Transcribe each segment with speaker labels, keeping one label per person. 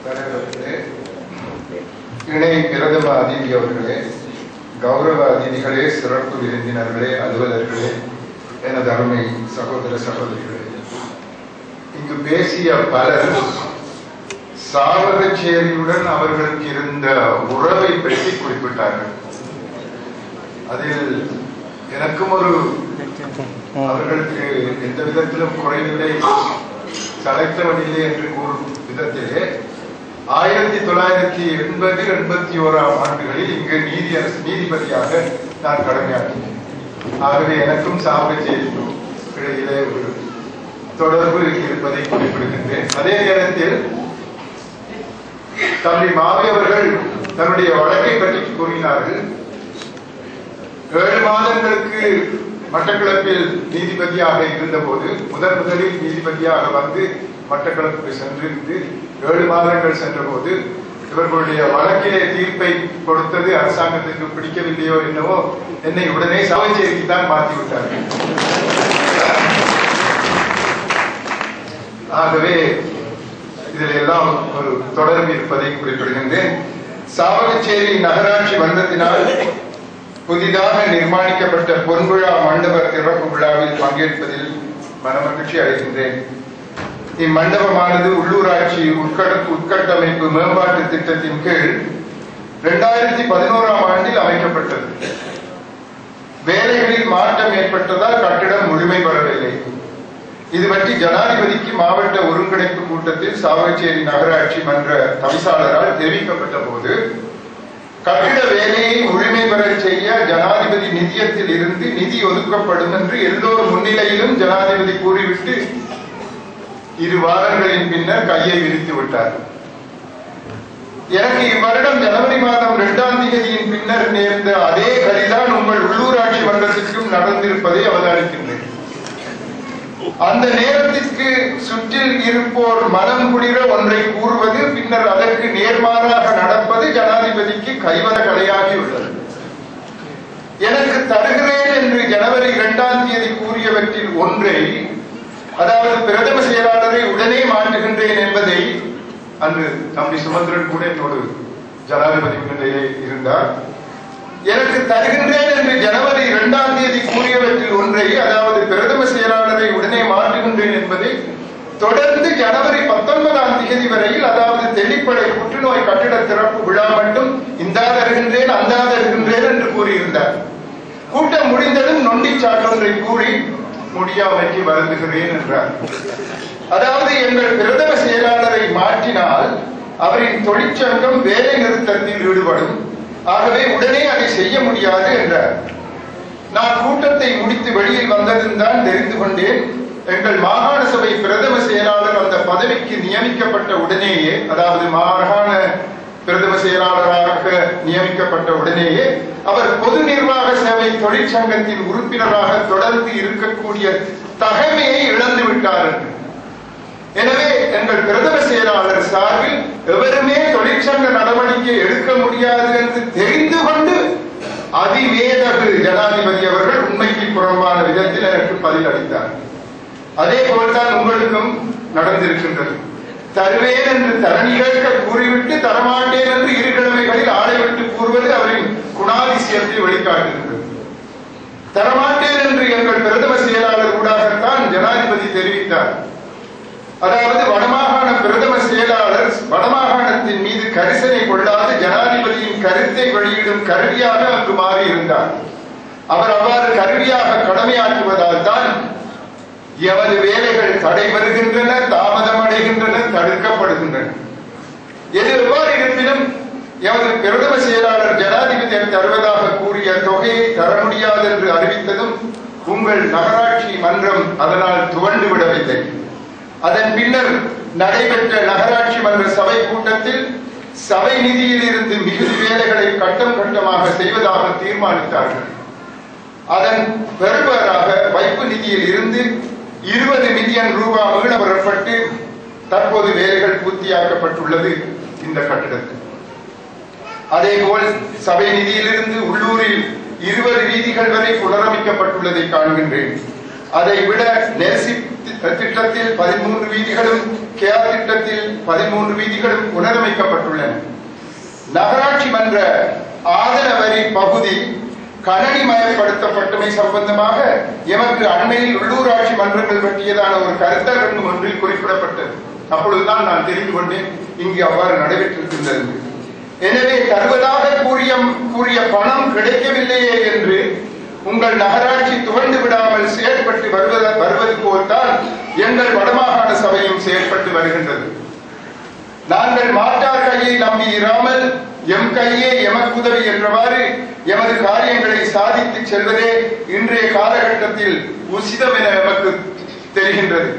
Speaker 1: தலைவர்களே இணை பிரதம அதிதி அவர்களே கௌரவ அதிதிகளே சிறப்பு விருந்தினர்களே அலுவலர்களே எனது அருமை சகோதர சகோதரிகளே இங்கு பேசிய பலர் சாவகச்சேரியுடன் அவர்களுக்கு இருந்த உறவை பற்றி குறிப்பிட்டார்கள் அதில் எனக்கும் ஒரு அவர்களுக்கு எந்த விதத்திலும் குறைவில்லை சளைத்தவனில்லை என்று கூறும் விதத்திலே ஆயிரத்தி தொள்ளாயிரத்தி எண்பது எண்பத்தி ஓராம் ஆண்டுகளில் இங்கு நீதி அரசு நீதிபதியாக நான் கடமையாற்றினேன் ஆகவே எனக்கும் சாவகச்சேரிக்கும் இடையிலே ஒரு தொடர்பு இருப்பதை குறிப்பிடுகின்றேன் அதே நேரத்தில் தம்பி மாவி அவர்கள் தன்னுடைய வழக்கை பற்றி கூறினார்கள் ஏழு மாதங்களுக்கு மட்டக்களப்பில் நீதிபதியாக இருந்தபோது முதன் முதலில் நீதிபதியாக வந்து மட்டக்களப்புக்கு சென்றிருந்து ஏழு மாதங்கள் சென்றபோது இவர்களுடைய வழக்கிலே தீர்ப்பை கொடுத்தது அரசாங்கத்திற்கு பிடிக்கவில்லையோ என்னவோ என்னை உடனே சாவச்சேரிக்கு தான் மாற்றி விட்டார்கள் ஆகவே இதில் எல்லாம் ஒரு தொடர்பு இருப்பதை குறிப்பிடுகின்றேன் சாவகச்சேரி நகராட்சி வந்ததினால் புதிதாக நிர்மாணிக்கப்பட்ட பொன்விழா மண்டப திறப்பு விழாவில் பங்கேற்பதில் மனமகிழ்ச்சி அடைகின்றேன் இம்மண்டபமானது உள்ளூராட்சி உட்கட உட்கட்டமைப்பு மேம்பாட்டு திட்டத்தின் கீழ் இரண்டாயிரத்தி பதினோராம் ஆண்டில் அமைக்கப்பட்டது வேலைகளில் மாற்றம் ஏற்பட்டதால் கட்டிடம் முழுமை பெறவில்லை இது பற்றி ஜனாதிபதிக்கு மாவட்ட ஒருங்கிணைப்பு கூட்டத்தில் சாவகச்சேரி நகராட்சி மன்ற தவிசாளரால் தெரிவிக்கப்பட்ட போது கட்டிட வேலையை முழுமை பெறச் செய்ய ஜனாதிபதி நிதியத்தில் இருந்து நிதி ஒதுக்கப்படும் என்று எல்லோர் முன்னிலையிலும் ஜனாதிபதி கூறிவிட்டு இரு வாரங்களின் பின்னர் கையை விரித்து விட்டார் எனக்கு இவ்வருடம் ஜனவரி மாதம் இரண்டாம் தேதியின் பின்னர் நேர்ந்த அதே கதிதான் உங்கள் உள்ளூராட்சி மன்றத்திற்கும் நடந்திருப்பதை அவதானிக்கின்றேன் அந்த நேரத்திற்கு சுற்றில் இருப்போர் மனம் குளிர ஒன்றை கூறுவது பின்னர் அதற்கு நேர்மாறாக நடப்பது ஜனாதிபதிக்கு கைவர கலையாகி உள்ளது எனக்கு தருகிறேன் என்று ஜனவரி இரண்டாம் தேதி கூறியவற்றில் ஒன்றை அதாவது பிரதம செயலாளரை உடனே மாற்றுகின்றேன் என்பதை அன்று தம்பி சுமந்திரன் கூட என்னோடு ஜனாதிபதி முன்னிலையிலே இருந்தார் எனக்கு தருகின்றேன் என்று ஜனவரி இரண்டாம் தேதி கூறியவற்றில் ஒன்றை அதாவது பிரதம செயலாளரை உடனே மாற்றுகின்றேன் என்பதை தொடர்ந்து ஜனவரி பத்தொன்பதாம் தேதி வரையில் அதாவது தெளிப்படை புற்றுநோய் கட்டிட திறப்பு விழா மட்டும் இந்தா தருகின்றேன் அந்தா தருகின்றேன் என்று கூறியிருந்தார் கூட்டம் முடிந்ததும் நொண்டி சாட்டொன்றை கூறி முடியாமைக்கு வருந்துகிறேன் என்றார் அதாவது எங்கள் பிரதம செயலாளரை மாற்றினால் அவரின் தொழிற்சங்கம் வேலை நிறுத்தத்தில் ஈடுபடும் ஆகவே உடனே அதை செய்ய முடியாது என்றார் நான் கூட்டத்தை முடித்து வெளியில் வந்ததும் தான் தெரிந்து கொண்டேன் எங்கள் மாகாண சபை பிரதம செயலாளர் அந்த பதவிக்கு நியமிக்கப்பட்ட உடனேயே அதாவது மாகாண பிரதம செயலாளராக நியமிக்கப்பட்ட உடனேயே அவர் பொது நிர்வாக சேவை தொழிற்சங்கத்தின் உறுப்பினராக தொடர்ந்து இருக்கக்கூடிய தகமையை இழந்து விட்டார் என்று எனவே எங்கள் பிரதம செயலாளர் சார்பில் எவருமே தொழிற்சங்க நடவடிக்கை எடுக்க முடியாது என்று தெரிந்து கொண்டு அதிவேதகு ஜனாதிபதி அவர்கள் உண்மைக்கு புறம்பான விதத்தில் எனக்கு பதில் அளித்தார் அதே போல்தான் உங்களுக்கும் நடந்திருக்கின்றது தருவேன் என்று தரணி கேட்க கூறிவிட்டு தரமாட்டேன் என்று இரு கிழமைகளில் ஆளை விட்டு கூறுவது அவரின் குணாதிசயத்தை வெளிக்காட்டுகின்றது தரமாட்டேன் என்று எங்கள் பிரதம செயலாளர் ஊடாகத்தான் ஜனாதிபதி தெரிவித்தார் அதாவது வடமாகாண பிரதம செயலாளர் வடமாகாணத்தின் மீது கரிசனை கொள்ளாது ஜனாதிபதியின் கருத்தை வெளியிடும் கருவியாக அங்கு மாறியிருந்தார் அவர் அவ்வாறு கருவியாக கடமையாற்றுவதால் தான் எமது வேலைகள் தடைபெறுகின்றன தாமதம் அடைகின்றன தடுக்கப்படுகின்றன எது எவ்வாறு இருப்பினும் எமது பிரதம செயலாளர் ஜனாதிபதி தருவதாக கூறிய தொகையை தர முடியாது என்று அறிவித்ததும் உங்கள் நகராட்சி மன்றம் அதனால் துவண்டு விடவில்லை அதன் பின்னர் நடைபெற்ற நகராட்சி மன்ற சபை கூட்டத்தில் சபை நிதியில் இருந்து மிகுதி வேலைகளை கட்டம் கட்டமாக செய்வதாக தீர்மானித்தார்கள் அதன் பெறுவராக வைப்பு நிதியில் இருந்து இருபது மில்லியன் ரூபாய் மீள பெறப்பட்டு தற்போது வேலைகள் பூர்த்தியாக்கப்பட்டுள்ளது இந்த கட்டிடத்தில் அதேபோல் சபை நிதியிலிருந்து உள்ளூரில் இருபது வீதிகள் வரை புனரமைக்கப்பட்டுள்ளதை காண்கின்றேன் அதை விட நெர்சி திட்டத்தில் பதிமூன்று வீதிகளும் கேஆர் திட்டத்தில் பதிமூன்று வீதிகளும் புனரமைக்கப்பட்டுள்ளன நகராட்சி மன்ற ஆதன வரி பகுதி கணனிமயப்படுத்தப்பட்டமை சம்பந்தமாக எமக்கு அண்மையில் உள்ளூராட்சி மன்றங்கள் பற்றியதான ஒரு கருத்தரங்கு ஒன்றில் குறிப்பிடப்பட்டது அப்பொழுதுதான் நான் தெரிந்து கொண்டேன் இங்கு அவ்வாறு நடைபெற்றிருக்கின்றது எனவே தருவதாக கூறிய கூறிய பணம் கிடைக்கவில்லையே என்று உங்கள் நகராட்சி துவண்டு விடாமல் செயல்பட்டு வருவது வருவது போல்தான் எங்கள் வடமாகாண சபையும் செயல்பட்டு வருகின்றது நாங்கள் மாற்றார் கையை நம்பி இராமல் எம் கையே எமக்குதவி என்றவாறு எமது காரியங்களை சாதித்து செல்வதே இன்றைய காலகட்டத்தில் உசிதம் என எமக்கு தெரிகின்றது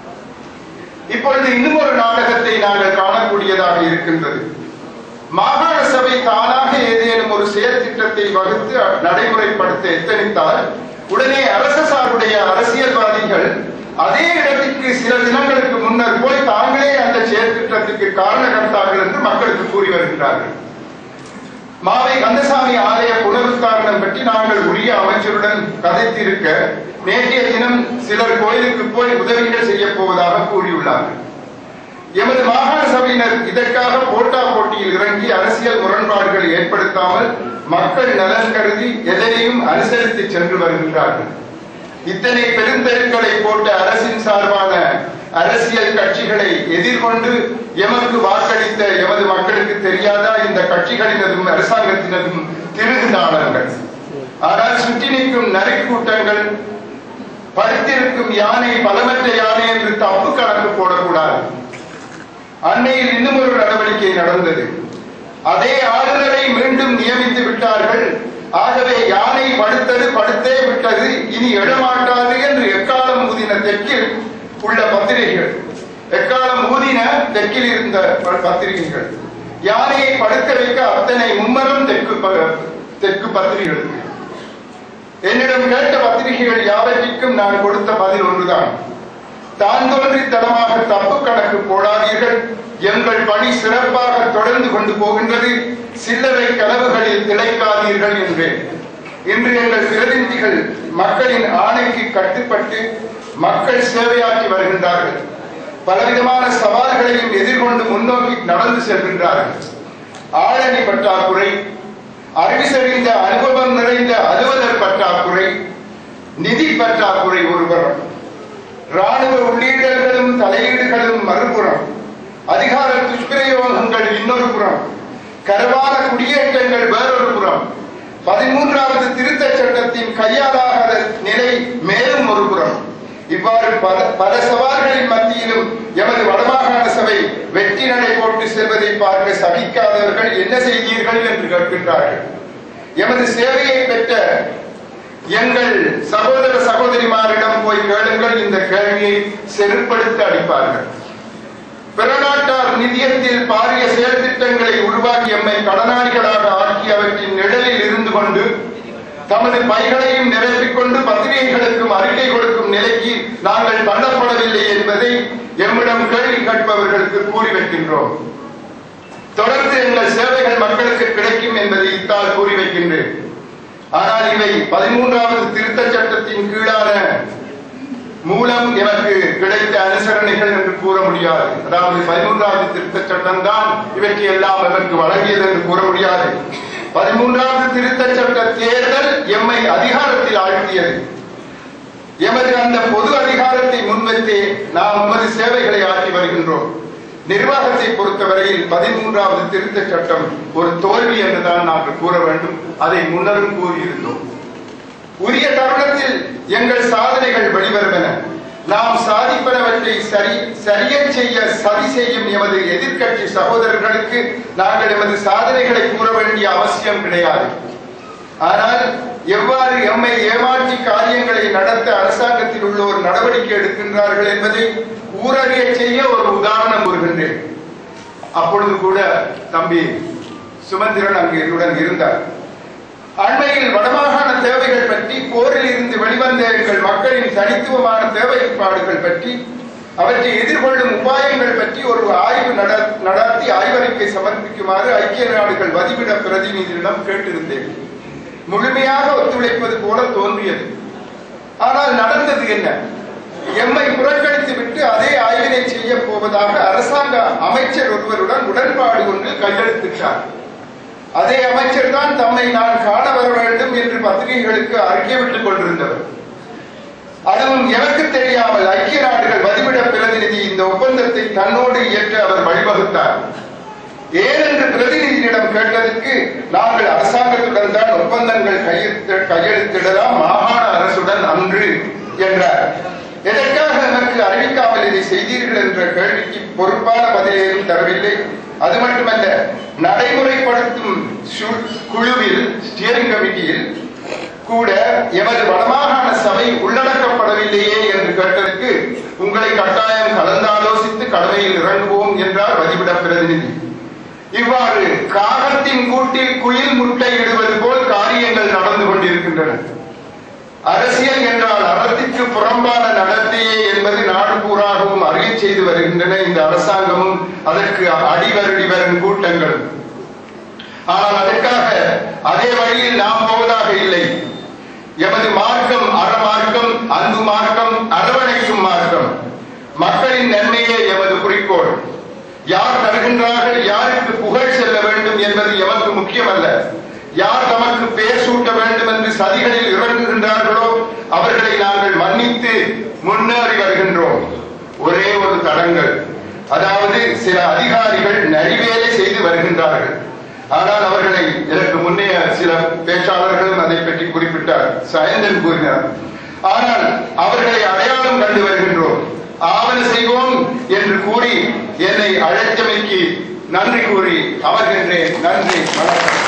Speaker 1: இப்பொழுது இன்னும் ஒரு நாடகத்தை நாங்கள் காணக்கூடியதாக இருக்கின்றது மாகாண சபை தானாக ஏதேனும் ஒரு செயல் திட்டத்தை வகுத்து நடைமுறைப்படுத்த எத்தனித்தால் உடனே அரச சார்புடைய அரசியல்வாதிகள் அதே இடத்திற்கு சில தினங்களுக்கு முன்னர் போய் தாங்களே அந்த செயல் திட்டத்திற்கு காரணகர்த்தார்கள் என்று மக்களுக்கு கூறி வருகிறார்கள் மாவை கந்தசாமி ஆலய புனருத்தாரணம் பற்றி நாங்கள் உரிய அமைச்சருடன் கதைத்திருக்க நேற்றைய தினம் சிலர் கோயிலுக்கு போய் உதவிகள் செய்ய போவதாக கூறியுள்ளார்கள் எமது மாகாண சபையினர் இதற்காக போட்டா போட்டியில் இறங்கி அரசியல் முரண்பாடுகளை ஏற்படுத்தாமல் மக்கள் நலன் கருதி எதனையும் அனுசரித்து சென்று வருகின்றார்கள் இத்தனை பெருந்தெருக்களை போட்ட அரசின் சார்பான அரசியல் கட்சிகளை எதிர்கொண்டு எமக்கு வாக்களித்த எமது மக்களுக்கு தெரியாதா இந்த கட்சிகளினதும் அரசாங்கத்தினதும் திருகுதாளங்கள் ஆனால் சுற்றி நிற்கும் நரிக்கூட்டங்கள் படுத்திருக்கும் யானை பலமற்ற யானை என்று தப்பு கணக்கு போடக்கூடாது அன்னையில் இன்னும் ஒரு நடவடிக்கை நடந்தது அதே ஆளுநரை மீண்டும் நியமித்து விட்டார்கள் ஆகவே யானை படுத்தது படுத்தே விட்டது இனி எழமாட்டாது என்று எக்காலம் ஊதின தெற்கில் உள்ள பத்திரிகைகள் எக்காலம் ஊதின தெற்கில் இருந்த பத்திரிகைகள் யானையை படுக்க வைக்க அத்தனை மும்மரம் தெற்கு தெற்கு பத்திரிகைகளுக்கு என்னிடம் கேட்ட பத்திரிகைகள் யாவற்றிற்கும் நான் கொடுத்த பதில் ஒன்றுதான் தான் தோன்றித்தனமாக தப்பு கணக்கு போடாதீர்கள் எங்கள் பணி சிறப்பாக தொடர்ந்து கொண்டு போகின்றது சில்லறை கனவுகளில் திளைக்காதீர்கள் என்றேன் இன்று எங்கள் பிரதிநிதிகள் மக்களின் ஆணைக்கு கட்டுப்பட்டு மக்கள் சேவையாற்றி வருகின்றார்கள் பலவிதமான சவால்களையும் எதிர்கொண்டு முன்னோக்கி நடந்து செல்கின்றார்கள் ஆளணி பற்றாக்குறை அறிவிசறிந்த அனுபவம் நிறைந்த அலுவலர் பற்றாக்குறை நிதி பற்றாக்குறை ஒருபுறம் ராணுவ உள்ளீடுகளும் தலையீடுகளும் மறுபுறம் அதிகார துஷ்பிரயோகங்கள் இன்னொரு புறம் கரவான குடியேற்றங்கள் வேறொரு புறம் பதிமூன்றாவது திருத்தச் சட்டத்தின் கையாளாகாத நிலை மேலும் ஒரு புறம் இவ்வாறு பல பல சவால்களின் மத்தியிலும் எமது வடமாகாண சபை வெற்றி நடை போட்டு செல்வதை பார்க்க சகிக்காதவர்கள் என்ன செய்தீர்கள் என்று கேட்கின்றார்கள் எமது சேவையை பெற்ற எங்கள் சகோதர சகோதரிமாரிடம் போய் கேளுங்கள் இந்த கேள்வியை செருப்படுத்த அடிப்பார்கள் பிறநாட்டார் நிதியத்தில் பாரிய செயல் திட்டங்களை உருவாக்கி எம்மை கடனாளிகளாக ஆக்கி அவற்றின் நிழலில் இருந்து கொண்டு தமது பைகளையும் நிரப்பிக் கொண்டு பத்திரிகைகளுக்கும் அறிக்கை கொடுக்கும் நிலைக்கு நாங்கள் தள்ளப்படவில்லை என்பதை எம்மிடம் கேள்வி கேட்பவர்களுக்கு கூறி வைக்கின்றோம் தொடர்ந்து எங்கள் சேவைகள் மக்களுக்கு கிடைக்கும் என்பதை இத்தால் கூறி வைக்கின்றேன் ஆனால் இவை பதிமூன்றாவது திருத்தச் சட்டத்தின் கீழான மூலம் எனக்கு கிடைத்த அனுசரணைகள் என்று கூற முடியாது அதாவது பதிமூன்றாவது திருத்தச் சட்டம் தான் இவற்றை எல்லாம் எனக்கு வழங்கியது என்று கூற முடியாது பதிமூன்றாவது திருத்தச் சட்ட தேர்தல் எம்மை அதிகாரத்தில் ஆழ்த்தியது எமது அந்த பொது அதிகாரத்தை முன்வைத்தே நாம் எமது சேவைகளை ஆற்றி வருகின்றோம் நிர்வாகத்தை பொறுத்தவரையில் பதிமூன்றாவது திருத்தச் சட்டம் ஒரு தோல்வி என்றுதான் நாங்கள் கூற வேண்டும் அதை முன்னரும் கூறியிருந்தோம் உரிய தருணத்தில் எங்கள் சாதனைகள் வெளிவருவன நாம் சாதிப்பனவற்றை சரி சரிய செய்ய சதி செய்யும் எமது எதிர்க்கட்சி சகோதரர்களுக்கு நாங்கள் எமது சாதனைகளை கூற வேண்டிய அவசியம் கிடையாது ஆனால் எவ்வாறு எம்மை ஏமாற்றி காரியங்களை நடத்த அரசாங்கத்தில் உள்ளோர் நடவடிக்கை எடுக்கின்றார்கள் என்பதை ஊரறிய செய்ய ஒரு உதாரணம் கூறுகின்றேன் அப்பொழுது கூட தம்பி சுமந்திரன் அங்கு என்னுடன் இருந்தார் அண்மையில் வடமாகாண தேவைகள் பற்றி போரில் இருந்து வெளிவந்த எங்கள் மக்களின் தனித்துவமான தேவைப்பாடுகள் பற்றி அவற்றை எதிர்கொள்ளும் உபாயங்கள் பற்றி ஒரு ஆய்வு நட- நடத்தி ஆய்வறிக்கை சமர்ப்பிக்குமாறு ஐக்கிய நாடுகள் வதிவிட பிரதிநிதியிடம் கேட்டிருந்தேன் முழுமையாக ஒத்துழைப்பது போல தோன்றியது ஆனால் நடந்தது என்ன எம்மை புறக்கணித்து விட்டு அதே ஆய்வினை செய்ய போவது போவதாக அரசாங்க அமைச்சர் ஒருவருடன் உடன்பாடு ஒன்று கையெழுத்திட்டார் அதே அமைச்சர் தான் தம்மை நான் காண வர வேண்டும் என்று பத்திரிகைகளுக்கு அறிக்கை விட்டுக் கொண்டிருந்தவர் அதுவும் எனக்கு தெரியாமல் ஐக்கிய நாடுகள் வதிவிட பிரதிநிதி இந்த ஒப்பந்தத்தை தன்னோடு இயற்ற அவர் வழிவகுத்தார் ஏனென்று பிரதிநிதியிடம் கேட்டதற்கு நாங்கள் அரசாங்கத்துடன் தான் ஒப்பந்தங்கள் கையெழுத்து கையெழுத்திடலாம் மாகாண அரசுடன் அன்று என்றார் எதற்காக எனக்கு அறிவிக்காமல் இதை செய்தீர்கள் என்ற கேள்விக்கு பொறுப்பான பதிலேதும் தரவில்லை அது மட்டுமல்ல நடைமுறைப்படுத்தும் சு- குழுவில் ஸ்டியரிங் கமிட்டியில் கூட எமது வடமாகாண சபை உள்ளடக்கப்படவில்லையே என்று கேட்டதற்கு உங்களை கட்டாயம் கலந்தாலோசித்து கடமையில் இறங்குவோம் என்றார் வதிவிட பிரதிநிதி இவ்வாறு காகத்தின் கூட்டில் குயில் முட்டையிடுவது போல் காரியங்கள் நடந்து கொண்டிருக்கின்றன அரசியல் என்றால் அறத்திற்கு புறம்பான நடத்தையே என்பது நாடு பூராகவும் அறிய செய்து வருகின்றன இந்த அரசாங்கமும் அதற்கு அடிவருடி வரும் கூட்டங்கள் ஆனால் அதற்காக அதே வழியில் நாம் போவதாக இல்லை எமது மார்க்கம் அறமார்க்கம் அன்பு மார்க்கம் அரவணைக்கும் மார்க்கம் மக்களின் நன்மையே எமது குறிக்கோள் யார் தருகின்றார்கள் யாருக்கு புகழ் செல்ல வேண்டும் என்பது எமக்கு முக்கியமல்ல யார் தமக்கு பெயர் சூட்ட வேண்டும் என்று சதிகளில் இறங்குகின்றார்களோ அவர்களை நாங்கள் மன்னித்து முன்னேறி வருகின்றோம் ஒரே ஒரு தடங்கள் அதாவது சில அதிகாரிகள் நரிவேலை செய்து வருகின்றார்கள் ஆனால் அவர்களை எனக்கு முன்னே சில பேச்சாளர்களும் அதை பற்றி குறிப்பிட்டார் சயந்தன் கூறினார் ஆனால் அவர்களை அடையாளம் கண்டு வருகின்றோம் ஆவண செய்வோம் என்று கூறி என்னை அழைத்தமைக்கு நன்றி கூறி அமர்கின்றேன் நன்றி வணக்கம்